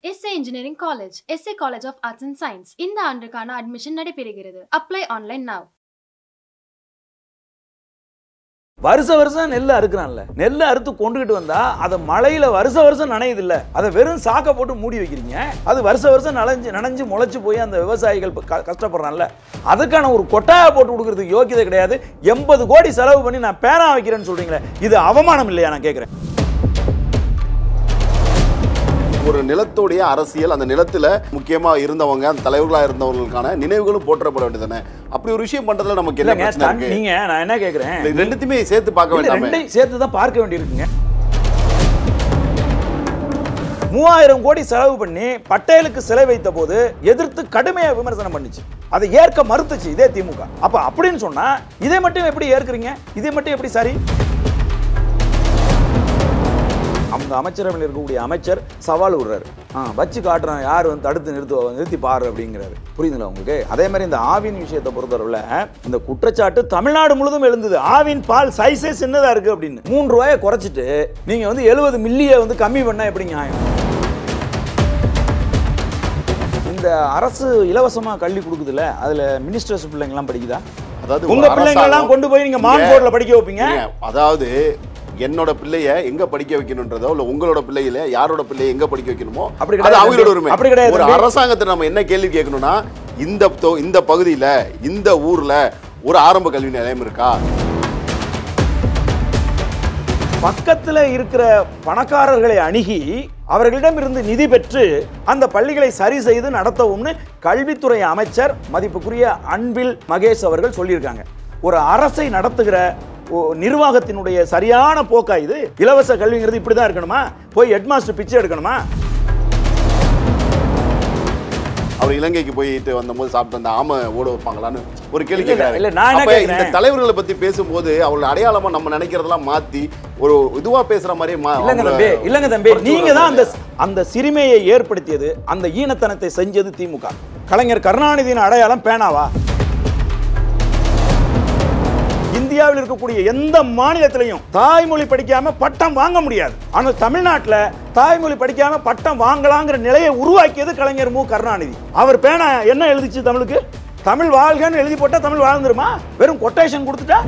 S A engineering college SA college of arts and science இந்த ஆண்டுக்கான admission நடைபெறுகிறது apply online now வருஷ வருஷம் நெல் அறுக்குறான்ல நெல் அறுத்து கொண்டுகிட்டு வந்தா அதை மழையில வருஷ வருஷம் நனையுது இல்ல அதை வெறும் சாக்க போட்டு மூடி வைக்கிறீங்க அது வருஷ வருஷம் நனைஞ்சு நனைஞ்சு முளைச்சு போய் அந்த விவசாயிகள் இப்ப க- கஷ்டப்படுறான்ல அதுக்கான ஒரு கொட்டாயை போட்டு கொடுக்கறதுக்கு யோக்கியதை கிடையாது எண்பது கோடி செலவு பண்ணி நான் பேனா வைக்கிறேன்னு சொல்றீங்களே இது அவமானம் இல்லையா நான் கேட்கிறேன் ஒரு நிலத்துடைய அரசியல் அந்த நிலத்துல முக்கியமா இருந்தவங்க அந்த தலைவர்களா இருந்தவர்களுக்கான நினைவுகளும் போற்றப்பட வேண்டியதானே அப்படி ஒரு விஷயம் பண்றதுல நமக்கு என்ன இல்லைங்க பிரச்சனை தன்- இருக்கு நீங்க நான் என்ன கேட்கிறேன் இந்த ரெண்டுத்தையுமே சேர்த்து பார்க்க இல்ல, வேண்டாமே ரெண்டையும் சேர்த்து தான் பார்க்க வேண்டியிருக்குங்க மூவாயிரம் கோடி செலவு பண்ணி பட்டேலுக்கு சிலை வைத்த போது எதிர்த்து கடுமையா விமர்சனம் பண்ணுச்சு அதை ஏற்க மறுத்துச்சு இதே திமுக அப்ப அப்படின்னு சொன்னா இதை மட்டும் எப்படி ஏற்கிறீங்க இதை மட்டும் எப்படி சரி அந்த அமைச்சரவையில் இருக்கக்கூடிய அமைச்சர் சவால் விடுறாரு ஆ வச்சு காட்டுறேன் யார் வந்து தடுத்து நிறுத்து நிறுத்தி பாரு அப்படிங்கிறாரு புரியுதுங்களா உங்களுக்கு அதே மாதிரி இந்த ஆவின் விஷயத்தை பொறுத்தவரையில் இந்த குற்றச்சாட்டு தமிழ்நாடு முழுதும் எழுந்தது ஆவின் பால் சைஸே சின்னதா இருக்கு அப்படின்னு மூன்று ரூபாயை குறைச்சிட்டு நீங்க வந்து எழுபது மில்லியை வந்து கம்மி பண்ணா எப்படி நியாயம் இந்த அரசு இலவசமா கல்வி கொடுக்குதுல்ல அதுல மினிஸ்டர்ஸ் பிள்ளைங்கலாம் படிக்குதா அதாவது உங்க ஒரு பிள்ளைங்க எல்லாம் அரசாங்கம் கொண்டு போய் நீங்க மான் இங்க- போர்ட்ல படிக்க வைப்பீங்க நீங்க அதாவது என்னோட பிள்ளைய எங்க படிக்க வைக்கணுன்றதோ இல்ல உங்களோட பிள்ளையில யாரோட பிள்ளைய எங்க படிக்க வைக்கணுமோ அப்படி அது கிடையாது அவங்களோட தம்பி. உரிமை அப்படி கிடையாது ஒரு தம்பி. அரசாங்கத்தை நம்ம என்ன கேள்வி கேட்கணும்னா இந்த தொ- இந்த பகுதியில இந்த ஊர்ல ஒரு ஆரம்ப கல்வி நிலையம் இருக்கா பக்கத்துல இருக்கிற பணக்காரர்களை அணுகி அவர்களிடம் இருந்து நிதி பெற்று அந்த பள்ளிகளை சரி செய்து நடத்தவும்னு கல்வித்துறை அமைச்சர் மதிப்புக்குரிய அன்பில் மகேஷ் அவர்கள் சொல்லியிருக்காங்க ஒரு அரசை நடத்துகிற ஒ- நிர்வாகத்தினுடைய சரியான போக்கா இது இலவச கல்விங்கிறது இப்படி தான் இருக்கணுமா போய் ஹெட்மாஸ்டர் பிச்சை எடுக்கணுமா அவர் இலங்கைக்கு போயிட்டு வந்தபோது சாப்பிட்டு அந்த ஆமை ஓட வைப்பாங்களான்னு ஒரு கேள்வி இல்ல, இல்ல, கேட்கிறாரு இல்ல, நான் என்ன அப்ப இந்த கேட்கிறேன்? தலைவர்களை பத்தி பேசும்போது அவங்கள அடையாளமா நம்ம நினைக்கிறதெல்லாம் மாத்தி ஒரு இதுவா பேசுற மாதிரியே மா- இல்லங்க அவங்கள தம்பி இல்லங்க தம்பி குறைச்சு நீங்க தான் அந்த விடுறது அந்த சிறுமையை ஏற்படுத்தியது அந்த ஈனத்தனத்தை செஞ்சது திமுக கலைஞர் கருணாநிதியின் அடையாளம் பேனாவா இந்தியாவில் இருக்கக்கூடிய எந்த மாநிலத்திலையும் தாய்மொழி படிக்காம பட்டம் வாங்க முடியாது ஆனால் தமிழ்நாட்டில் தாய்மொழி படிக்காம பட்டம் வாங்கலாங்கிற நிலையை உருவாக்கியது கலைஞர் மு கருணாநிதி அவர் பேனா என்ன எழுதிச்சு தமிழுக்கு தமிழ் வாழ்கன்னு எழுதி போட்டா தமிழ் வாழ்ந்துருமா வெறும் கொட்டேஷன் கொடுத்துட்டா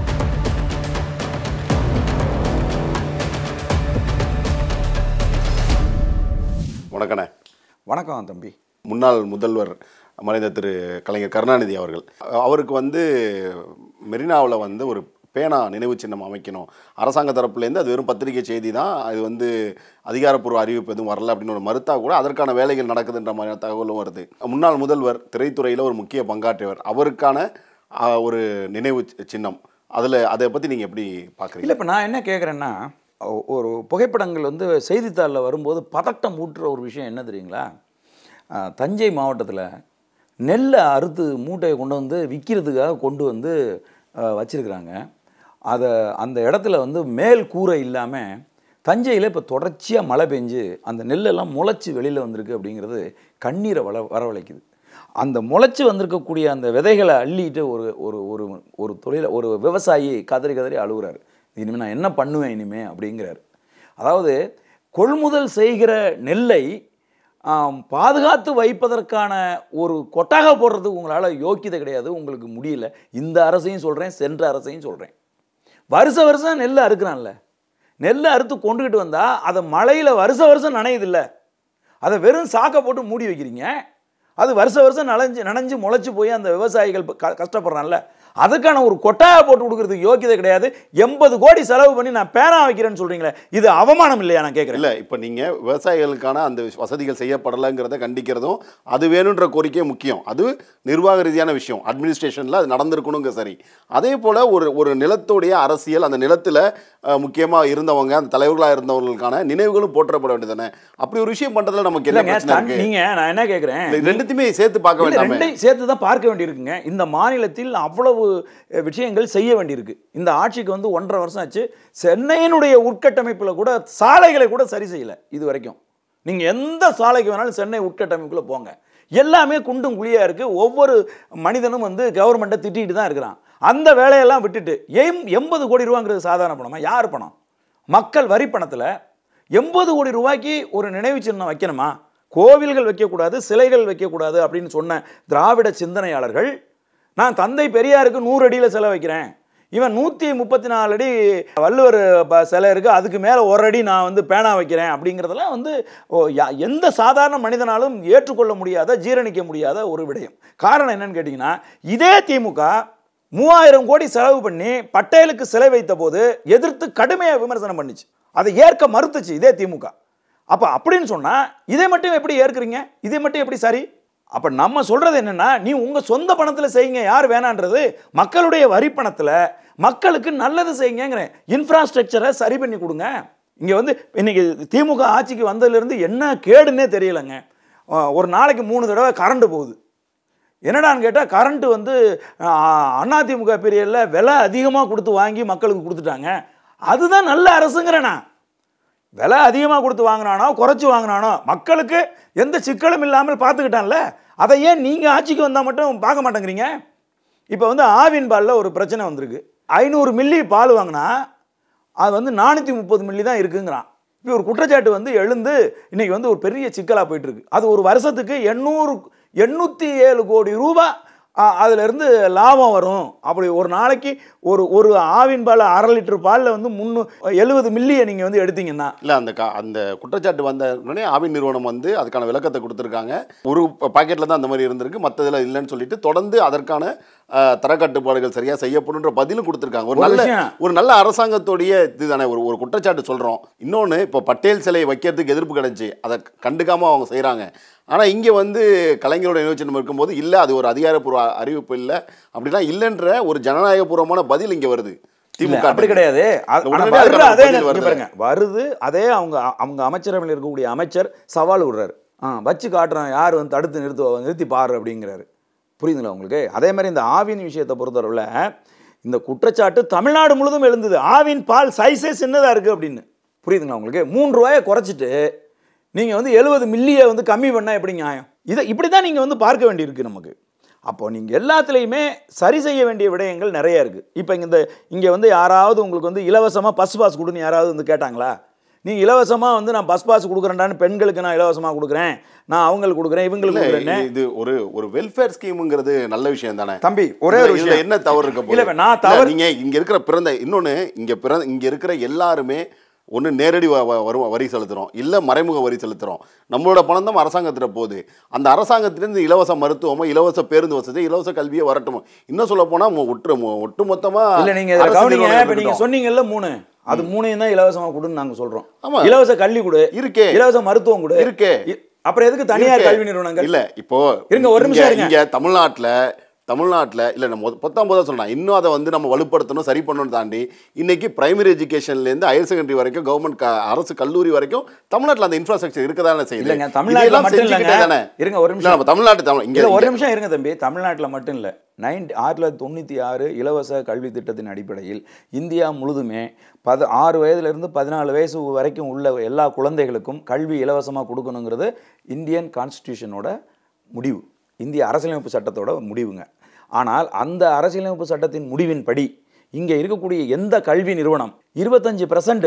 வணக்கண்ணே வணக்கம் தம்பி முன்னாள் முதல்வர் மறைந்த திரு கலைஞர் கருணாநிதி அவர்கள் அவருக்கு வந்து மெரினாவில் வந்து ஒரு பேனா நினைவு சின்னம் அமைக்கணும் அரசாங்க தரப்புலேருந்து அது வெறும் பத்திரிகை செய்தி தான் அது வந்து அதிகாரப்பூர்வ அறிவிப்பு எதுவும் வரல அப்படின்னு ஒரு மறுத்தா கூட அதற்கான வேலைகள் நடக்குதுன்ற மாதிரியான தகவலும் வருது முன்னாள் முதல்வர் திரைத்துறையில் ஒரு முக்கிய பங்காற்றியவர் அவருக்கான ஆ, ஒரு நினைவு சி- சின்னம் அதில் அதை பற்றி நீங்கள் எப்படி பார்க்குறீங்க இல்லை இப்போ நான் என்ன கேட்குறேன்னா ஒ- ஒரு புகைப்படங்கள் வந்து செய்தித்தாளில் வரும்போது பதட்டம் ஊட்டுற ஒரு விஷயம் என்ன தெரியுங்களா ஆஹ், தஞ்சை மாவட்டத்தில் நெல்லை அறுத்து மூட்டையை கொண்டு வந்து விற்கிறதுக்காக கொண்டு வந்து வச்சுருக்குறாங்க அதை அந்த இடத்துல வந்து மேல் கூரை இல்லாமல் தஞ்சையில் இப்போ தொடர்ச்சியாக மழை பெஞ்சு அந்த நெல்லெல்லாம் முளைச்சி வெளியில் வந்திருக்கு அப்படிங்கிறது கண்ணீரை வள வரவழைக்குது அந்த முளைச்சி வந்திருக்கக்கூடிய அந்த விதைகளை அள்ளிட்டு ஒரு ஒரு ஒரு ஒரு தொழில ஒரு விவசாயி கதறி கதறி அழுகுறாரு இனிமேல் நான் என்ன பண்ணுவேன் இனிமே அப்படிங்கிறாரு அதாவது கொள்முதல் செய்கிற நெல்லை ஆம், பாதுகாத்து வைப்பதற்கான ஒரு கொட்டாக போடுறதுக்கு உங்களால் யோக்கியதை கிடையாது உங்களுக்கு முடியல இந்த அரசையும் சொல்கிறேன் சென்ற அரசையும் சொல்கிறேன் வருஷ வருஷம் நெல் அறுக்குறான்ல நெல் அறுத்து கொண்டுகிட்டு வந்தால் அதை மழையில் வருஷ வருஷம் நனையுதில்ல அதை வெறும் சாக்க போட்டு மூடி வைக்கிறீங்க அது வருஷ வருஷம் நனைஞ்சு நனைஞ்சு முளைச்சு போய் அந்த விவசாயிகள் இப்ப க கஷ்டப்படுறான்ல அதுக்கான ஒரு கொட்டாயை போட்டு கொடுக்கறதுக்கு யோக்கியதை கிடையாது எண்பது கோடி செலவு பண்ணி நான் பேனா வைக்கிறேன்னு சொல்றீங்களே இது அவமானம் இல்லையா நான் கேட்குறேன் இல்லை இப்போ நீங்கள் விவசாயிகளுக்கான அந்த வசதிகள் செய்யப்படலைங்கிறத கண்டிக்கிறதும் அது வேணுன்ற கோரிக்கை முக்கியம் அது நிர்வாக ரீதியான விஷயம் அட்மினிஸ்ட்ரேஷனில் அது நடந்திருக்கணுங்க சரி அதே போல் ஒரு ஒரு நிலத்துடைய அரசியல் அந்த நிலத்தில் முக்கியமாக இருந்தவங்க அந்த தலைவர்களாக இருந்தவர்களுக்கான நினைவுகளும் போற்றப்பட வேண்டியதானே அப்படி ஒரு விஷயம் பண்ணுறதுல நமக்கு என்ன இல்லைங்க பிரச்சனை தன்- இருக்கு நீங்க நான் என்ன கேட்குறேன் இல்லை, ரெண்டுத்தையுமே சேர்த்து பார்க்க இல்ல, வேண்டாமே ரெண்டையும் சேர்த்து தான் பார்க்க வேண்டியிருக்குங்க இந்த மாநிலத்தில் அவ்வளவு அஹ், விஷயங்கள் செய்ய வேண்டியிருக்கு இந்த ஆட்சிக்கு வந்து ஒன்றரை வருஷம் ஆச்சு சென்னையினுடைய உட்கட்டமைப்பில் கூட சாலைகளை கூட சரி செய்யல இது வரைக்கும் நீங்க எந்த சாலைக்கு வேணாலும் சென்னை உட்கட்டமைப்புக்குள்ள போங்க எல்லாமே குண்டும் குழியா இருக்கு ஒவ்வொரு மனிதனும் வந்து கவர்மெண்ட்டை திட்டிட்டு தான் இருக்கிறான் அந்த வேலையெல்லாம் விட்டுட்டு எம் எண்பது கோடி ரூபாங்கிறது சாதாரண பணமா யார் பணம் மக்கள் வரி பணத்தில் எண்பது கோடி ரூபாய்க்கு ஒரு நினைவு சின்னம் வைக்கணுமா கோவில்கள் வைக்கக்கூடாது சிலைகள் வைக்கக்கூடாது அப்படின்னு சொன்ன திராவிட சிந்தனையாளர்கள் நான் தந்தை பெரியாருக்கு நூறு அடியில் சிலை வைக்கிறேன் இவன் நூற்றி முப்பத்தி நாலு அடி வள்ளுவர் ப- சிலை இருக்குது அதுக்கு மேலே ஒரு அடி நான் வந்து பேனா வைக்கிறேன் அப்படிங்கிறதெல்லாம் வந்து ஓ, யா- எந்த சாதாரண மனிதனாலும் ஏற்றுக்கொள்ள முடியாத ஜீரணிக்க முடியாத ஒரு விடயம் காரணம் என்னன்னு கேட்டிங்கன்னா இதே திமுக மூவாயிரம் கோடி செலவு பண்ணி பட்டேலுக்கு சிலை வைத்த போது எதிர்த்து கடுமையாக விமர்சனம் பண்ணுச்சு அதை ஏற்க மறுத்துச்சு இதே திமுக அப்போ அப்படின்னு சொன்னால் இதை மட்டும் எப்படி ஏற்கிறீங்க இதை மட்டும் எப்படி சரி அப்போ நம்ம சொல்கிறது என்னென்னா நீ உங்கள் சொந்த பணத்தில் செய்யுங்க யார் வேணான்றது மக்களுடைய வரி பணத்தில் மக்களுக்கு நல்லது செய்யுங்கிறேன் இன்ஃப்ராஸ்ட்ரக்சரை சரி பண்ணி கொடுங்க இங்கே வந்து இன்னைக்கு திமுக ஆட்சிக்கு வந்ததுலேருந்து என்ன கேடுன்னே தெரியலைங்க அஹ் ஒரு நாளைக்கு மூணு தடவை கரண்ட் போகுது என்னடான்னு கேட்டால் கரண்ட்டு வந்து அஹ், அதிமுக பீரியடில் விலை அதிகமாக கொடுத்து வாங்கி மக்களுக்கு கொடுத்துட்டாங்க அதுதான் நல்ல அரசுங்கிறேன் நான் விலை அதிகமாக கொடுத்து வாங்கினானோ குறைச்சி வாங்கினானோ மக்களுக்கு எந்த சிக்கலும் இல்லாமல் பார்த்துக்கிட்டான்ல அதை ஏன் நீங்கள் ஆட்சிக்கு வந்தால் மட்டும் பார்க்க மாட்டேங்கிறீங்க இப்போ வந்து ஆவின் பாலில் ஒரு பிரச்சனை வந்திருக்கு ஐநூறு மில்லி பால் வாங்கினா அது வந்து நானூற்றி முப்பது மில்லி தான் இருக்குங்கிறான் இப்போ ஒரு குற்றச்சாட்டு வந்து எழுந்து இன்னைக்கு வந்து ஒரு பெரிய சிக்கலாக போயிட்டு இருக்கு அது ஒரு வருஷத்துக்கு எண்ணூறு எண்ணூற்றி ஏழு கோடி ரூபாய் அ- அதுல இருந்து லாபம் வரும் அப்படி ஒரு நாளைக்கு ஒரு ஒரு ஆவின் பால் அரை லிட்டர் பாலில் வந்து முந்நூ எழுபது மில்லியை நீங்கள் வந்து எடுத்தீங்கன்னா இல்லை அந்த கா அந்த குற்றச்சாட்டு வந்த உடனே ஆவின் நிறுவனம் வந்து அதுக்கான விளக்கத்தை கொடுத்துருக்காங்க ஒரு பாக்கெட்டில் தான் அந்த மாதிரி இருந்திருக்கு மற்றதில் இல்லைன்னு சொல்லிட்டு தொடர்ந்து அதற்கான அஹ், தரக்கட்டுப்பாடுகள் சரியாக செய்யப்படுன்ற பதிலும் கொடுத்துருக்காங்க ஒரு ஒரு நல்ல விஷயம். ஒரு நல்ல அரசாங்கத்துடைய இதுதானே ஒரு ஒரு குற்றச்சாட்டு சொல்கிறோம் இன்னொன்று இப்போ பட்டேல் சிலை வைக்கிறதுக்கு எதிர்ப்பு கிடைச்சி அதை கண்டுக்காமல் அவங்க செய்கிறாங்க ஆனால் இங்கே வந்து கலைஞரோட நினைவுச்சின்னம் இருக்கும்போது இல்லை அது ஒரு அதிகாரப்பூர்வ அறிவிப்பு இல்லை அப்படின்னா இல்லைன்ற ஒரு ஜனநாயகபூர்வமான பதில் இங்கே வருது இல்ல, திமுக அப்படி கிடையாது அது- ஆனா உடனடியா வருது அதுக்கான அதே பதில் நேரம் வருது. இங்க பாருங்க வருது அதே அவங்க அவங்க அமைச்சரவையில் இருக்கக்கூடிய அமைச்சர் சவால் விடுறாரு ஆ வச்சு காட்டுறான் யார் வந்து தடுத்து நிறுத்து நிறுத்தி பாரு அப்படிங்கிறாரு புரியுதுங்களா உங்களுக்கு அதே மாதிரி இந்த ஆவின் விஷயத்தை பொறுத்தவரையில் இந்த குற்றச்சாட்டு தமிழ்நாடு முழுதும் எழுந்தது ஆவின் பால் சைஸே சின்னதாக இருக்குது அப்படின்னு புரியுதுங்களா உங்களுக்கு மூன்று ரூபாயை குறைச்சிட்டு நீங்கள் வந்து எழுபது மில்லியை வந்து கம்மி பண்ணால் எப்படி நியாயம் இதை இப்படி தான் நீங்கள் வந்து பார்க்க வேண்டியிருக்கு நமக்கு அப்போ நீங்கள் எல்லாத்துலேயுமே சரி செய்ய வேண்டிய விடயங்கள் நிறைய இருக்குது இப்போ இந்த இங்கே வந்து யாராவது உங்களுக்கு வந்து இலவசமாக பஸ் பாஸ் கொடுன்னு யாராவது வந்து கேட்டாங்களா நீ இலவசமாக வந்து நான் பஸ் பாஸ் கொடுக்குறேன்டான்னு பெண்களுக்கு நான் இலவசமாக கொடுக்குறேன் நான் அவங்களுக்கு கொடுக்குறேன் இவங்களுக்கு இல்ல, கொடுக்குறேன்னு இது ஒரு ஒரு வெல்ஃபேர் ஸ்கீம்ங்கிறது நல்ல விஷயம் தானே தம்பி ஒரே ஒரு இதுல விஷயம் என்ன தவறு இருக்க போகுது? இல்ல, நான் இல்ல, தவறு- நீங்க இங்க இருக்கிற பிறந்த இன்னொன்னு இங்க பிறந்த இங்க இருக்கிற எல்லாருமே ஒன்று நேரடி வ- வ- வரும் வரி செலுத்துறோம் இல்லை மறைமுக வரி செலுத்துறோம் நம்மளோட பணம் தான் அரசாங்கத்தில் போகுது அந்த அரசாங்கத்திலேருந்து இலவச மருத்துவமோ இலவச பேருந்து வசதி இலவச கல்வியோ வரட்டுமோ இன்னும் சொல்ல போனா ஒட்டு ஒட்டு மொத்தமா இல்ல நீங்க இதில் அரசு கவனிங்க நிறுவனங்கள் இப்போ நீங்க இருக்கட்டும். சொன்னீங்கல்ல மூணு அது மூணையும் தான் இலவசமாக கொடுன்னு நாங்க சொல்றோம் ஆமா. இலவச கல்வி கொடு இருக்கே இலவச மருத்துவம் கொடு இருக்கே இ- அப்புறம் எதுக்கு தனியார் இருக்கு. கல்வி நிறுவனங்கள் இல்ல இப்போ இருங்க, ஒரு நிமிஷம் இங்க- இருங்க. இங்க தமிழ்நாட்டுல தமிழ்நாட்டில் இல்லை நம்ம பத்தொன்பதாக சொன்னேன் இன்னும் அதை வந்து நம்ம வலுப்படுத்தணும் சரி பண்ணணும் தாண்டி இன்னைக்கு பிரைமரி எஜுகேஷன்லேருந்து ஹையர் செகண்டரி வரைக்கும் கவர்மெண்ட் அரசு கல்லூரி வரைக்கும் தமிழ்நாட்டில் அந்த இன்ஃப்ராஸ்ட்ரக்சர் இருக்க தானே செய்யுது இல்லைங்க தமிழ்நாட்டில் இதெல்லாம் மட்டும் செஞ்சுக்கிட்டே இல்லைங்க தானே இருங்க ஒரு இல்லை நிமிஷம் நம்ம தமிழ்நாட்டு தமிழ் இல்ல ஒரு இங்கே நிமிஷம் இருங்க தம்பி தமிழ்நாட்டில் மட்டும் இல்லை நைன் ஆயிரத்தி தொள்ளாயிரத்தி தொண்ணூற்றி ஆறு இலவச கல்வி திட்டத்தின் அடிப்படையில் இந்தியா முழுதுமே பத ஆறு வயதிலிருந்து பதினாலு வயசு வரைக்கும் உள்ள எல்லா குழந்தைகளுக்கும் கல்வி இலவசமாக கொடுக்கணுங்கிறது இந்தியன் கான்ஸ்டியூஷனோட முடிவு இந்திய அரசியலமைப்பு சட்டத்தோட முடிவுங்க ஆனால் அந்த அரசியலமைப்பு சட்டத்தின் முடிவின்படி இங்கே இருக்கக்கூடிய எந்த கல்வி நிறுவனம் இருபத்தஞ்சி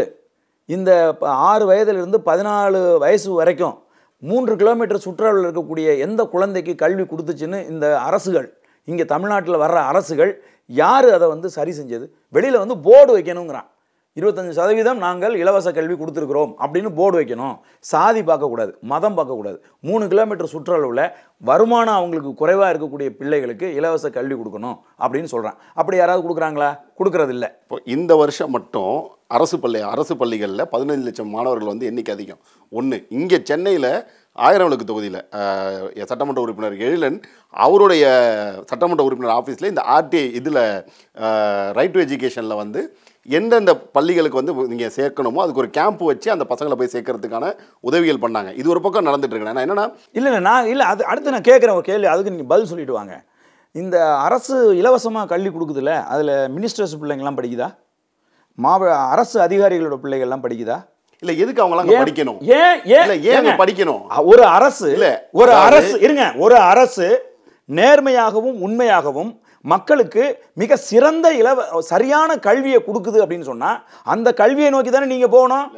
இந்த ப- ஆறு வயதிலிருந்து பதினாலு வயசு வரைக்கும் மூன்று கிலோமீட்டர் சுற்றுலாவில் இருக்கக்கூடிய எந்த குழந்தைக்கு கல்வி கொடுத்துச்சுன்னு இந்த அரசுகள் இங்கே தமிழ்நாட்டில் வர்ற அரசுகள் யார் அதை வந்து சரி செஞ்சது வெளியில் வந்து போர்டு வைக்கணுங்கிறான் இருபத்தஞ்சு சதவீதம் நாங்கள் இலவச கல்வி கொடுத்துருக்குறோம் அப்படின்னு போர்டு வைக்கணும் சாதி பார்க்கக்கூடாது மதம் பார்க்கக்கூடாது மூணு கிலோமீட்டர் சுற்றளவில் வருமானம் அவங்களுக்கு குறைவாக இருக்கக்கூடிய பிள்ளைகளுக்கு இலவச கல்வி கொடுக்கணும் அப்படின்னு சொல்கிறான் அப்படி யாராவது கொடுக்குறாங்களா கொடுக்கறதில்ல இப்போ இந்த வருஷம் மட்டும் அரசு பள்ளி அரசு பள்ளிகளில் பதினஞ்சு லட்சம் மாணவர்கள் வந்து எண்ணிக்கை அதிகம் ஒன்று இங்கே சென்னையில் ஆயிரம் விளக்கு தொகுதியில் சட்டமன்ற உறுப்பினர் எழிலன் அவருடைய சட்டமன்ற உறுப்பினர் ஆஃபீஸில் இந்த ஆர்டிஐ இதில் ரைட் டு எஜுகேஷனில் வந்து எந்தெந்த பள்ளிகளுக்கு வந்து நீங்கள் சேர்க்கணுமோ அதுக்கு ஒரு கேம்ப் வச்சு அந்த பசங்களை போய் சேர்க்கறதுக்கான உதவிகள் பண்ணாங்க இது ஒரு பக்கம் நடந்துட்டு இருக்கு ஏன்னா என்னன்னா இல்லை இல்லை நான் இல்லை அது அடுத்து நான் கேட்குறேன் ஒரு கேள்வி அதுக்கு நீங்கள் பதில் சொல்லிட்டு வாங்க இந்த அரசு இலவசமாக கல்வி கொடுக்குதுல்ல அதில் மினிஸ்டர்ஸ் பிள்ளைங்கள்லாம் படிக்குதா மாவ அரசு அதிகாரிகளோட பிள்ளைகள்லாம் படிக்குதா இல்லை எதுக்கு அவங்களாம் அங்க ஏன் படிக்கணும் ஏன் இல்லை ஏன் ஏன் அங்க ஏங்க? படிக்கணும் அ- ஒரு அரசு இல்ல, ஒரு அதாவது- அரசு இருங்க ஒரு அரசு நேர்மையாகவும் உண்மையாகவும் மக்களுக்கு மிக சிறந்த இலவ சரியான கல்வியை கொடுக்குது அப்படின்னு சொன்னா அந்த கல்வியை நோக்கி தானே நீங்க போகணும்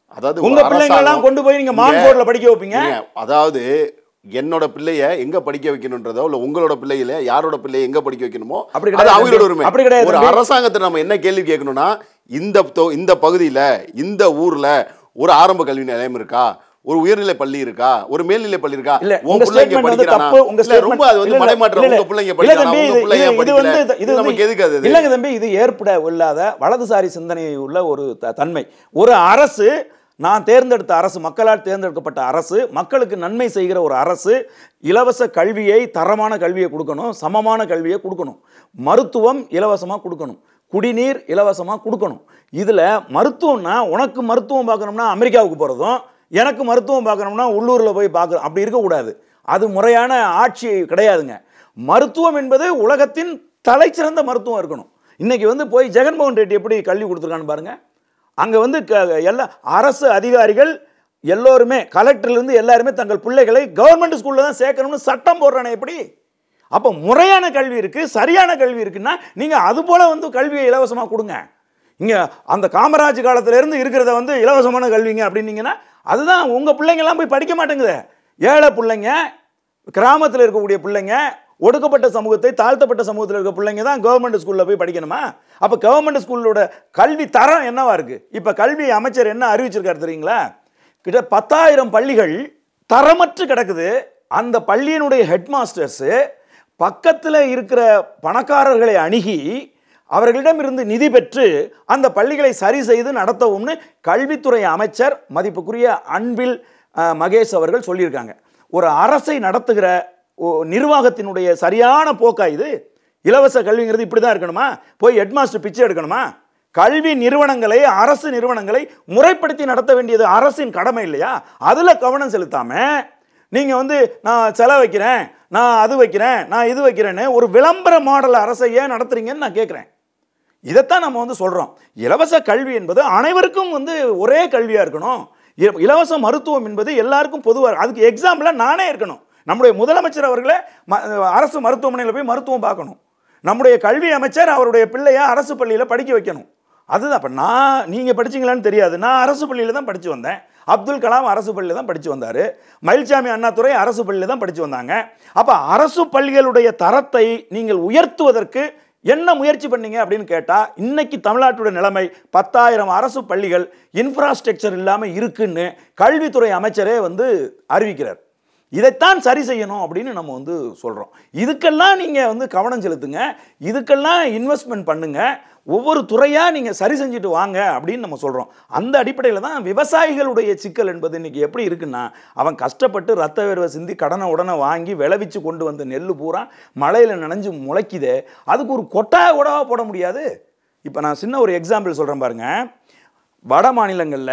அதாவது உங்க ஒரு பிள்ளைங்க எல்லாம் அரசாங்கம் கொண்டு போய் நீங்க மான் இங்க- போர்டில் படிக்க வைப்பீங்க நீங்க அதாவது என்னோட பிள்ளைய எங்க படிக்க வைக்கணுன்றதோ இல்ல உங்களோட பிள்ளையில யாரோட பிள்ளைய எங்க படிக்க வைக்கணுமோ அப்படி அது கிடையாது அவங்களோட தம்பி. உரிமை அப்படி கிடையாது ஒரு தம்பி. அரசாங்கத்தை நம்ம என்ன கேள்வி கேட்கணும்னா இந்த தொ- இந்த பகுதியில இந்த ஊர்ல ஒரு ஆரம்ப கல்வி நிலையம் இருக்கா ஒரு உயர்நிலை பள்ளி இருக்கா ஒரு மேல்நிலை பள்ளி இருக்கா இல்ல உன் உங்க பிள்ளைங்க ஸ்டேட்மெண்ட் வந்து படிக்கிறானா? தப்பு உங்க இல்ல, ரொம்ப அது வந்து மடைமாற்றம் உங்க பிள்ளைங்க படிக்கிறானா உங்க பிள்ளைங்க இது படிக்கல வந்து இது இது நமக்கு வந்து எதுக்கு அது இல்லங்க தம்பி இது ஏற்பட இல்லாத வலதுசாரி சிந்தனை உள்ள ஒரு த- தன்மை ஒரு அரசு நான் தேர்ந்தெடுத்த அரசு மக்களால் தேர்ந்தெடுக்கப்பட்ட அரசு மக்களுக்கு நன்மை செய்கிற ஒரு அரசு இலவச கல்வியை தரமான கல்வியை கொடுக்கணும் சமமான கல்வியை கொடுக்கணும் மருத்துவம் இலவசமாக கொடுக்கணும் குடிநீர் இலவசமாக கொடுக்கணும் இதில் மருத்துவம்னா உனக்கு மருத்துவம் பார்க்கணும்னா அமெரிக்காவுக்கு போகிறதும் எனக்கு மருத்துவம் பார்க்கணும்னா உள்ளூரில் போய் பார்க்குறோம் அப்படி இருக்கக்கூடாது அது முறையான ஆட்சி கிடையாதுங்க மருத்துவம் என்பது உலகத்தின் தலைச்சிறந்த மருத்துவம் இருக்கணும் இன்னைக்கு வந்து போய் ஜெகன்மோகன் ரெட்டி எப்படி கல்வி கொடுத்துருக்கான்னு பாருங்க அங்கே வந்து க- எல்லா அரசு அதிகாரிகள் எல்லோருமே கலெக்டர்லேருந்து எல்லாருமே தங்கள் பிள்ளைகளை கவர்மெண்ட் ஸ்கூலில் தான் சேர்க்கணும்னு சட்டம் போடுறானே எப்படி அப்போ முறையான கல்வி இருக்குது சரியான கல்வி இருக்குன்னா நீங்கள் அது போல் வந்து கல்வியை இலவசமாக கொடுங்க இங்கே அந்த காமராஜ் காலத்துல இருந்து இருக்கிறத வந்து இலவசமான கல்விங்க அப்படின்னீங்கன்னா அதுதான் உங்கள் பிள்ளைங்கெல்லாம் போய் படிக்க மாட்டேங்குது ஏழை பிள்ளைங்க கிராமத்தில் இருக்கக்கூடிய பிள்ளைங்க ஒடுக்கப்பட்ட சமூகத்தை தாழ்த்தப்பட்ட சமூகத்தில் இருக்க பிள்ளைங்க தான் கவர்மெண்ட் ஸ்கூலில் போய் படிக்கணுமா அப்போ கவர்மெண்ட் ஸ்கூலோட கல்வி தரம் என்னவா இருக்குது இப்போ கல்வி அமைச்சர் என்ன அறிவிச்சிருக்காரு தெரியுங்களா கிட்ட பத்தாயிரம் பள்ளிகள் தரமற்று கிடக்குது அந்த பள்ளியினுடைய ஹெட் மாஸ்டர்ஸு பக்கத்தில் இருக்கிற பணக்காரர்களை அணுகி அவர்களிடமிருந்து நிதி பெற்று அந்த பள்ளிகளை சரி செய்து நடத்தவும்னு கல்வித்துறை அமைச்சர் மதிப்புக்குரிய அன்பில் அஹ், மகேஷ் அவர்கள் சொல்லியிருக்காங்க ஒரு அரசை நடத்துகிற ஒ- நிர்வாகத்தினுடைய சரியான போக்கா இது இலவச கல்விங்கிறது இப்படி தான் இருக்கணுமா போய் ஹெட்மாஸ்டர் பிச்சை எடுக்கணுமா கல்வி நிறுவனங்களை அரசு நிறுவனங்களை முறைப்படுத்தி நடத்த வேண்டியது அரசின் கடமை இல்லையா அதில் கவனம் செலுத்தாம நீங்கள் வந்து நான் செலவு வைக்கிறேன் நான் அது வைக்கிறேன் நான் இது வைக்கிறேன்னு ஒரு விளம்பர மாடல் அரசை ஏன் நடத்துறீங்கன்னு நான் கேட்குறேன் இதைத்தான் நம்ம வந்து சொல்கிறோம் இலவச கல்வி என்பது அனைவருக்கும் வந்து ஒரே கல்வியாக இருக்கணும் இ- இலவச மருத்துவம் என்பது எல்லாருக்கும் பொதுவாக அதுக்கு எக்ஸாம்பிளாக நானே இருக்கணும் நம்முடைய முதலமைச்சர் அவர்களே ம- அரசு மருத்துவமனையில் போய் மருத்துவம் பார்க்கணும் நம்முடைய கல்வி அமைச்சர் அவருடைய பிள்ளைய அரசு பள்ளியில் படிக்க வைக்கணும் அதுதான் அப்போ நான் நீங்கள் படிச்சீங்களான்னு தெரியாது நான் அரசு பள்ளியில் தான் படித்து வந்தேன் அப்துல் கலாம் அரசு பள்ளியில் தான் படித்து வந்தார் மயில்சாமி அண்ணாதுரை அரசு பள்ளியில் தான் படித்து வந்தாங்க அப்போ அரசு பள்ளிகளுடைய தரத்தை நீங்கள் உயர்த்துவதற்கு என்ன முயற்சி பண்ணீங்க அப்படின்னு கேட்டால் இன்னைக்கு தமிழ்நாட்டுடைய நிலைமை பத்தாயிரம் அரசு பள்ளிகள் இன்ஃப்ராஸ்ட்ரக்சர் இல்லாமல் இருக்குன்னு கல்வித்துறை அமைச்சரே வந்து அறிவிக்கிறார் இதைத்தான் சரி செய்யணும் அப்படின்னு நம்ம வந்து சொல்கிறோம் இதுக்கெல்லாம் நீங்கள் வந்து கவனம் செலுத்துங்க இதுக்கெல்லாம் இன்வெஸ்ட்மெண்ட் பண்ணுங்க ஒவ்வொரு துறையாக நீங்கள் சரி செஞ்சுட்டு வாங்க அப்படின்னு நம்ம சொல்கிறோம் அந்த அடிப்படையில் தான் விவசாயிகளுடைய சிக்கல் என்பது இன்னைக்கு எப்படி இருக்குன்னா அவன் கஷ்டப்பட்டு ரத்த வேர்வை சிந்தி கடனை உடனே வாங்கி விளைவிச்சு கொண்டு வந்த நெல் பூரா மழையில் நனைஞ்சு முளைக்குதே அதுக்கு ஒரு கொட்டா கூடவா போட முடியாது இப்போ நான் சின்ன ஒரு எக்ஸாம்பிள் சொல்கிறேன் பாருங்க வட மாநிலங்களில்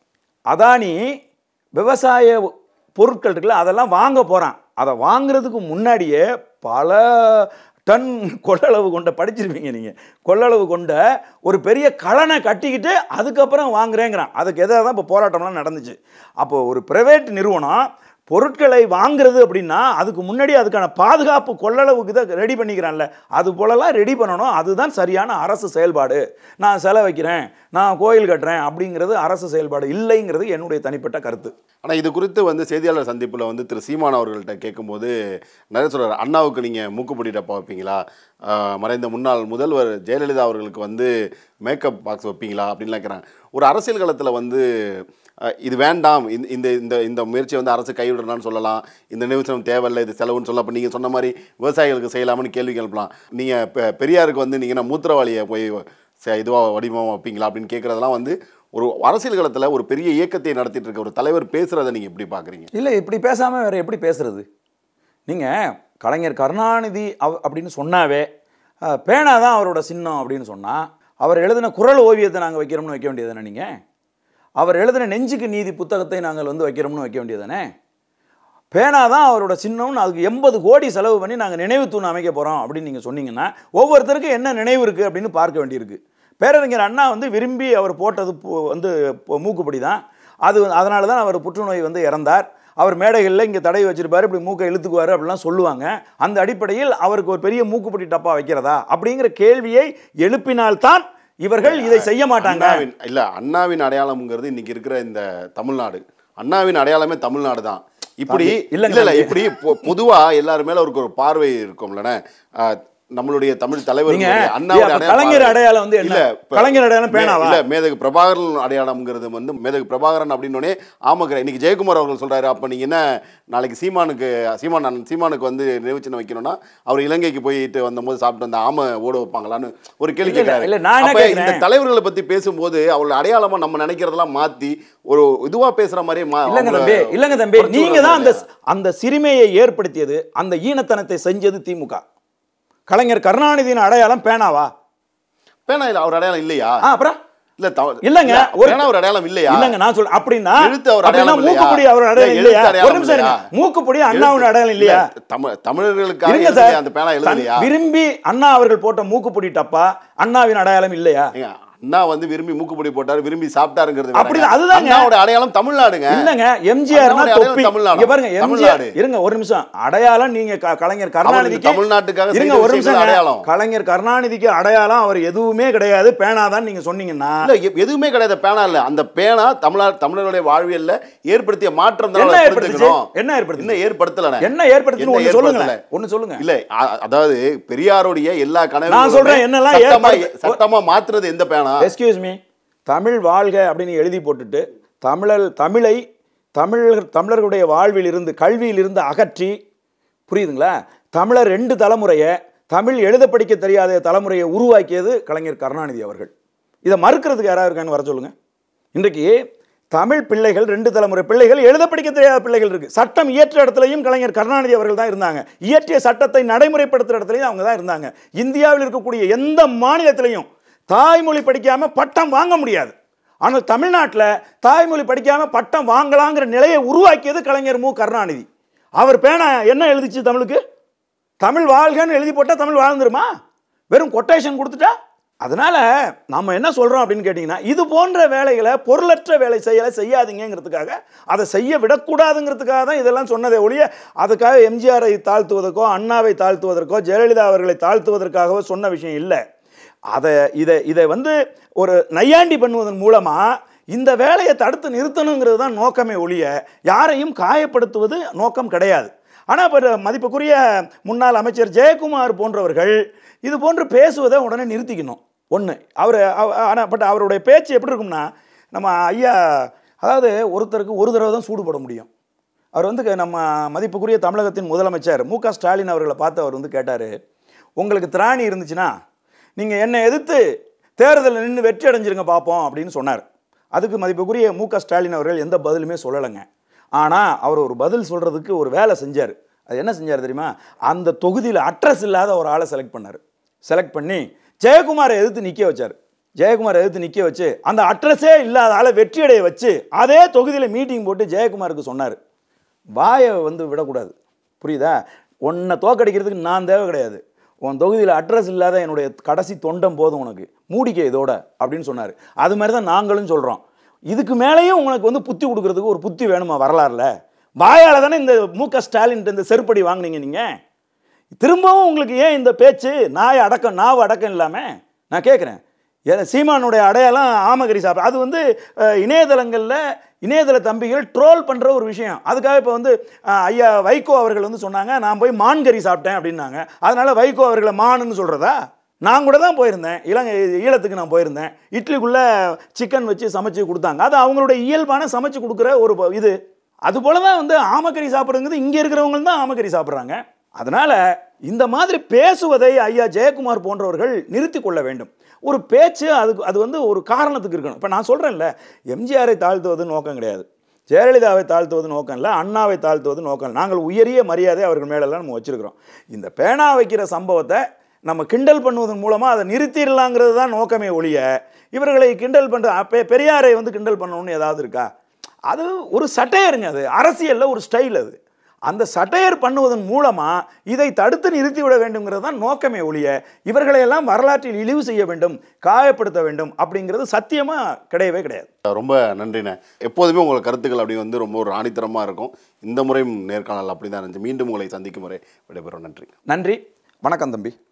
அதானி விவசாய பொருட்கள் இருக்குல்ல அதெல்லாம் வாங்க போகிறான் அதை வாங்குறதுக்கு முன்னாடியே பல டன் கொள்ளளவு கொண்ட படிச்சிருப்பீங்க நீங்கள் கொள்ளளவு கொண்ட ஒரு பெரிய கலனை கட்டிக்கிட்டு அதுக்கப்புறம் வாங்குறேங்கிறான் அதுக்கு எதிராக தான் இப்போ போராட்டம்லாம் நடந்துச்சு அப்போ ஒரு பிரைவேட் நிறுவனம் பொருட்களை வாங்குறது அப்படின்னா அதுக்கு முன்னாடி அதுக்கான பாதுகாப்பு கொள்ளளவுக்கு தான் ரெடி பண்ணிக்கிறான்ல அது போலலாம் ரெடி பண்ணணும் அதுதான் சரியான அரசு செயல்பாடு நான் செலவு வைக்கிறேன் நான் கோயில் கட்டுறேன் அப்படிங்கிறது அரசு செயல்பாடு இல்லைங்கிறது என்னுடைய தனிப்பட்ட கருத்து ஆனால் இது குறித்து வந்து செய்தியாளர் சந்திப்பில் வந்து திரு சீமான் அவர்கள்ட்ட கேட்கும்போது நிறைய சொல்றாரு அண்ணாவுக்கு நீங்கள் மூக்குப்பொடி டப்பா வைப்பீங்களா ஆஹ் மறைந்த முன்னாள் முதல்வர் ஜெயலலிதா அவர்களுக்கு வந்து மேக்கப் பாக்ஸ் வைப்பீங்களா அப்படின்லாம் கேட்குறாங்க ஒரு அரசியல் காலத்தில் வந்து ஆஹ் இது வேண்டாம் இந்த இந்த இந்த இந்த முயற்சியை வந்து அரசு கைவிடணும்னு சொல்லலாம் இந்த நிமிஷம் தேவையில்லை இது செலவுன்னு சொல்லலாம் அப்போ நீங்கள் சொன்ன மாதிரி விவசாயிகளுக்கு செய்யலாம்னு கேள்வி கேட்கலாம் நீங்கள் இப்போ பெரியாருக்கு வந்து நீங்கள் மூத்திரவாளியை போய் இதுவாக வடிவமாக வைப்பீங்களா அப்படின்னு கேட்குறதெல்லாம் வந்து ஒரு அரசியல் காலத்தில் ஒரு பெரிய இயக்கத்தை நடத்திட்டு இருக்க ஒரு தலைவர் பேசுகிறத நீங்கள் எப்படி பார்க்குறீங்க இல்லை இப்படி பேசாமல் வேற எப்படி பேசுறது நீங்கள் கலைஞர் கருணாநிதி அவ் அப்படின்னு சொன்னாவே அஹ், பேனா தான் அவரோட சின்னம் அப்படின்னு சொன்னால் அவர் எழுதின குரல் ஓவியத்தை நாங்கள் வைக்கிறோம்னு வைக்க வேண்டியது தானே நீங்கள் அவர் எழுதின நெஞ்சுக்கு நீதி புத்தகத்தை நாங்கள் வந்து வைக்கிறோம்னு வைக்க வேண்டியது தானே பேனா தான் அவரோட சின்னம்னு அதுக்கு எண்பது கோடி செலவு பண்ணி நாங்கள் நினைவு தூண் அமைக்க போகிறோம் அப்படின்னு நீங்கள் சொன்னீங்கன்னா ஒவ்வொருத்தருக்கும் என்ன நினைவு இருக்குது அப்படின்னு பார்க்க வேண்டியிருக்கு பேரறிஞர் அண்ணா வந்து விரும்பி அவர் போட்டது பு- வந்து பு- மூக்குப்படி தான் அது அதனால தான் அவர் புற்றுநோய் வந்து இறந்தார் அவர் மேடைகளில் இங்கே தடை வச்சிருப்பாரு இப்படி மூக்கை இழுத்துக்குவார் அப்படிலாம் சொல்லுவாங்க அந்த அடிப்படையில் அவருக்கு ஒரு பெரிய மூக்குப்படி டப்பா வைக்கிறதா அப்படிங்கிற கேள்வியை எழுப்பினால்தான் இவர்கள் இதை செய்ய மாட்டாங்க அண்ணாவின் இல்ல அண்ணாவின் அடையாளம்ங்கிறது இன்னைக்கு இருக்கிற இந்த தமிழ்நாடு அண்ணாவின் அடையாளமே தமிழ்நாடு தான் இப்படி தம்பி, இல்லைங்க இல்ல இல்ல தம்பி. இப்படி பொ- பொதுவா எல்லாரும் மேல அவருக்கு ஒரு பார்வை இருக்கும்லண்ணே ஆஹ், நம்மளுடைய தமிழ் தலைவர் நீங்க அண்ணாவுடைய அப்ப அடையாளம் கலைஞர் பார்வை. அடையாளம் வந்து என்ன இல்ல, இப்ப கலைஞர் அடையாளம் மே- பேனாவா இல்ல மேதகு பிரபாகரன் அடையாளம்ங்கிறது வந்து மேதகு பிரபாகரன் அப்படின்னோடனே ஆமாக்கிற இன்னைக்கு ஜெயக்குமார் அவர்கள் சொல்றாரு அப்ப நீங்க என்ன நாளைக்கு சீமானுக்கு சீமான் அண்ணன் சீமானுக்கு வந்து நினைவு சின்னம் வைக்கணும்னா அவர் இலங்கைக்கு போயிட்டு வந்தபோது சாப்பிட்டு வந்த ஆமை ஓட வைப்பாங்களான்னு ஒரு கேள்வி இல்ல, இல்ல, கேட்கிறாரு இல்ல, நான் என்ன அப்ப கேட்கிறேன்? இந்த தலைவர்களை பத்தி பேசும்போது அவங்களோட அடையாளமா நம்ம நினைக்கிறதெல்லாம் மாத்தி ஒரு இதுவா பேசுற மாதிரியே மா- இல்லங்க அவங்கள தம்பி இல்லங்க தம்பி குறைச்சு நீங்க தான் அந்த விடுறது அந்த சிறுமையை ஏற்படுத்தியது அந்த ஈனத்தனத்தை செஞ்சது திமுக கலைஞர் கருணாநிதியின் அடையாளம் பேனாவா பேனா இல்ல அவர் அடையாளம் இல்லையா ஆ, அப்புறம் இல்ல தவ- இல்லங்க இல்ல, ஒரு பேனா ஒரு அடையாளம் இல்லையா இல்லங்க நான் சொல்றேன் அப்படின்னா எழுத்து அவர் அப்படின்னா அடையாளம் இல்லையா? மூக்குப்பொடி அவர் அடையாளம் இல்ல, இல்லையா எழுத்து ஒரு அடையாளம் நிமிஷம் இருங்க இல்லையா? மூக்குப்பொடி அண்ணாவின் எழுத்து- அடையாளம் இல்லையா இல்ல, தமிழ் தமிழர்களுக்காக இருங்க எழுதலையா? சார் அந்த பேனா தன் எழுதலையா விரும்பி அண்ணா அவர்கள் போட்ட மூக்குப்பொடி டப்பா அண்ணாவின் அடையாளம் இல்லையா ஏங்க, அண்ணா வந்து விரும்பி மூக்குப்பொடி போட்டாரு விரும்பி சாப்பிட்டாருங்கிறது அப்படி வேறங்க. அதுதாங்க. அண்ணாவோட அடையாளம் தமிழ்நாடுங்க இல்லங்க எம்ஜிஆர்னா அண்ணாவுடைய தொப்பி அடையாளம் தமிழ்நாடு. இங்க பாருங்க எம்ஜிஆர் தமிழ்நாடு. இருங்க ஒரு நிமிஷம் அடையாளம் நீங்க க- கலைஞர் கருணாநிதிக்கு தமிழ்நாட்டுக்காக செய்த இருங்க ஒரு விஷயங்கள் நிமிஷம் அடையாளம். கலைஞர் கருணாநிதிக்கு அடையாளம் அவர் எதுவுமே கிடையாது பேனாதான் நீங்க சொன்னீங்கன்னா இல்ல எ- எதுவுமே கிடையாது பேனா இல்ல அந்த பேனா தமிழ்நாடு தமிழர்களுடைய வாழ்வியல்ல ஏற்படுத்திய மாற்றம் தான் என்ன அதை ஏற்படுத்துச்சு புரிஞ்சுக்கணும். என்ன ஏற்படுத்துச்சு இன்னும் ஏற்படுத்தல என்ன ஏற்படுத்துன்னு ஒண்ணு சொல்லுங்களேன் ஒண்ணு சொல்லுங்க இல்ல அ- அதாவது பெரியாருடைய எல்லா கனவு நான் சொல்றேன், என்னெல்லாம் சட்டமா ஏற்படுத்து- சட்டமா மாத்துறது எந்த பேனா எஸ்கியூஸ் மீ தமிழ் வாழ்க அப்படின்னு எழுதி போட்டுட்டு தமிழர் தமிழை தமிழர் தமிழர்களுடைய வாழ்வில் இருந்து கல்வியில் இருந்து அகற்றி புரியுதுங்களா தமிழர் ரெண்டு தலைமுறையை தமிழ் எழுத படிக்க தெரியாத தலைமுறையை உருவாக்கியது கலைஞர் கருணாநிதி அவர்கள் இதை மறுக்கிறதுக்கு யாராவது இருக்கான்னு வர சொல்லுங்க இன்றைக்கு தமிழ் பிள்ளைகள் ரெண்டு தலைமுறை பிள்ளைகள் எழுத படிக்க தெரியாத பிள்ளைகள் இருக்கு சட்டம் இயற்ற இடத்துலையும் கலைஞர் கருணாநிதி அவர்கள் தான் இருந்தாங்க இயற்றிய சட்டத்தை நடைமுறைப்படுத்துகிற இடத்துலையும் அவங்க தான் இருந்தாங்க இந்தியாவில் இருக்கக்கூடிய எந்த மாநிலத்திலையும் தாய்மொழி படிக்காம பட்டம் வாங்க முடியாது ஆனால் தமிழ்நாட்டில் தாய்மொழி படிக்காம பட்டம் வாங்கலாங்கிற நிலையை உருவாக்கியது கலைஞர் மு கருணாநிதி அவர் பேனா என்ன எழுதிச்சு தமிழுக்கு தமிழ் வாழ்கன்னு எழுதி போட்டால் தமிழ் வாழ்ந்துருமா வெறும் கொட்டேஷன் கொடுத்துட்டா அதனால நம்ம என்ன சொல்றோம் அப்படின்னு கேட்டிங்கன்னா இது போன்ற வேலைகளை பொருளற்ற வேலை செய்யலை செய்யாதீங்கிறதுக்காக அதை செய்ய விடக்கூடாதுங்கிறதுக்காக தான் இதெல்லாம் சொன்னதே ஒழிய அதுக்காக எம்ஜிஆரை தாழ்த்துவதற்கோ அண்ணாவை தாழ்த்துவதற்கோ ஜெயலலிதா அவர்களை தாழ்த்துவதற்காகவோ சொன்ன விஷயம் இல்லை அதை இதை இதை வந்து ஒரு நையாண்டி பண்ணுவதன் மூலமாக இந்த வேலையை தடுத்து நிறுத்தணுங்கிறது தான் நோக்கமே ஒழிய யாரையும் காயப்படுத்துவது நோக்கம் கிடையாது ஆனால் இப்போ மதிப்புக்குரிய முன்னாள் அமைச்சர் ஜெயக்குமார் போன்றவர்கள் இது போன்று பேசுவதை உடனே நிறுத்திக்கணும் ஒன்று அவர் ஆனால் பட் அவருடைய பேச்சு எப்படி இருக்கும்னா நம்ம ஐயா அதாவது ஒருத்தருக்கு ஒரு தடவை தான் சூடு போட முடியும் அவர் வந்து க- நம்ம மதிப்புக்குரிய தமிழகத்தின் முதலமைச்சர் மு க ஸ்டாலின் அவர்களை பார்த்து அவர் வந்து கேட்டார் உங்களுக்கு திராணி இருந்துச்சுன்னா நீங்கள் என்னை எதிர்த்து தேர்தலில் நின்று வெற்றி அடைஞ்சிருங்க பார்ப்போம் அப்படின்னு சொன்னார் அதுக்கு மதிப்புக்குரிய மு க ஸ்டாலின் அவர்கள் எந்த பதிலுமே சொல்லலைங்க ஆனால் அவர் ஒரு பதில் சொல்கிறதுக்கு ஒரு வேலை செஞ்சார் அது என்ன செஞ்சார் தெரியுமா அந்த தொகுதியில் அட்ரஸ் இல்லாத ஒரு ஆளை செலக்ட் பண்ணார் செலக்ட் பண்ணி ஜெயக்குமாரை எதிர்த்து நிற்க வச்சார் ஜெயக்குமாரை எதிர்த்து நிற்க வச்சு அந்த அட்ரஸே இல்லாத ஆளை வெற்றியடைய வச்சு அதே தொகுதியில் மீட்டிங் போட்டு ஜெயக்குமாருக்கு சொன்னார் வாயை வந்து விடக்கூடாது புரியுதா உன்னை தோக்கடிக்கிறதுக்கு நான் தேவை கிடையாது உன் தொகுதியில் அட்ரஸ் இல்லாத என்னுடைய கடைசி தொண்டம் போதும் உனக்கு மூடிக்க இதோட அப்படின்னு சொன்னார் அது மாதிரி தான் நாங்களும் சொல்கிறோம் இதுக்கு மேலேயும் உங்களுக்கு வந்து புத்தி கொடுக்கறதுக்கு ஒரு புத்தி வேணுமா வரலாறுல வாயால் தானே இந்த மு க ஸ்டாலின் இந்த செருப்படி வாங்குனீங்க நீங்கள் திரும்பவும் உங்களுக்கு ஏன் இந்த பேச்சு நாய் அடக்கம் நாவு அடக்கம் இல்லாமல் நான் கேட்குறேன் ஏன் சீமானுடைய அடையாளம் ஆமகரி சாப்பிட அது வந்து அஹ், இணையதளங்களில் இணையதள தம்பிகள் ட்ரோல் பண்ணுற ஒரு விஷயம் அதுக்காக இப்போ வந்து அஹ், ஐயா வைகோ அவர்கள் வந்து சொன்னாங்க நான் போய் மான்கறி சாப்பிட்டேன் அப்படின்னாங்க அதனால் வைகோ அவர்களை மானுன்னு சொல்கிறதா நான் கூட தான் போயிருந்தேன் இலங்கை ஈழத்துக்கு நான் போயிருந்தேன் இட்லிக்குள்ளே சிக்கன் வச்சு சமைச்சு கொடுத்தாங்க அது அவங்களுடைய இயல்பான சமைச்சு கொடுக்குற ஒரு ப- இது அதுபோல தான் வந்து ஆமக்கறி சாப்பிட்றதுங்கிறது இங்கே இருக்கிறவங்க தான் ஆமக்கறி சாப்பிட்றாங்க அதனால் இந்த மாதிரி பேசுவதை ஐயா ஜெயக்குமார் போன்றவர்கள் நிறுத்தி கொள்ள வேண்டும் ஒரு பேச்சு அதுக்கு அது வந்து ஒரு காரணத்துக்கு இருக்கணும் இப்போ நான் சொல்கிறேன்ல எம்ஜிஆரை தாழ்த்துவது நோக்கம் கிடையாது ஜெயலலிதாவை தாழ்த்துவது நோக்கம் இல்லை அண்ணாவை தாழ்த்துவது நோக்கம் இல்லை நாங்கள் உயரிய மரியாதை அவர்கள் மேலெல்லாம் நம்ம வச்சுருக்கிறோம் இந்த பேனா வைக்கிற சம்பவத்தை நம்ம கிண்டல் பண்ணுவதன் மூலமாக அதை நிறுத்திடலாங்கிறது தான் நோக்கமே ஒழிய இவர்களை கிண்டல் பண்ணுற அப்போ பெரியாரை வந்து கிண்டல் பண்ணணும்னு ஏதாவது இருக்கா அது ஒரு சட்டையருங்க அது அரசியலில் ஒரு ஸ்டைல் அது அந்த சட்டையர் பண்ணுவதன் மூலமாக இதை தடுத்து நிறுத்திவிட வேண்டும்ங்கிறது தான் நோக்கமே ஒழிய இவர்களையெல்லாம் வரலாற்றில் இழிவு செய்ய வேண்டும் காயப்படுத்த வேண்டும் அப்படிங்கிறது சத்தியமாக கிடையவே கிடையாது ரொம்ப நன்றிண்ணே எப்போதுமே உங்கள் கருத்துக்கள் அப்படி வந்து ரொம்ப ஒரு ஆணித்தரமாக இருக்கும் இந்த முறையும் நேர்காணல் அப்படி தான் இருந்துச்சு மீண்டும் உங்களை சந்திக்கும் முறை விடைபெறும் நன்றி நன்றி வணக்கம் தம்பி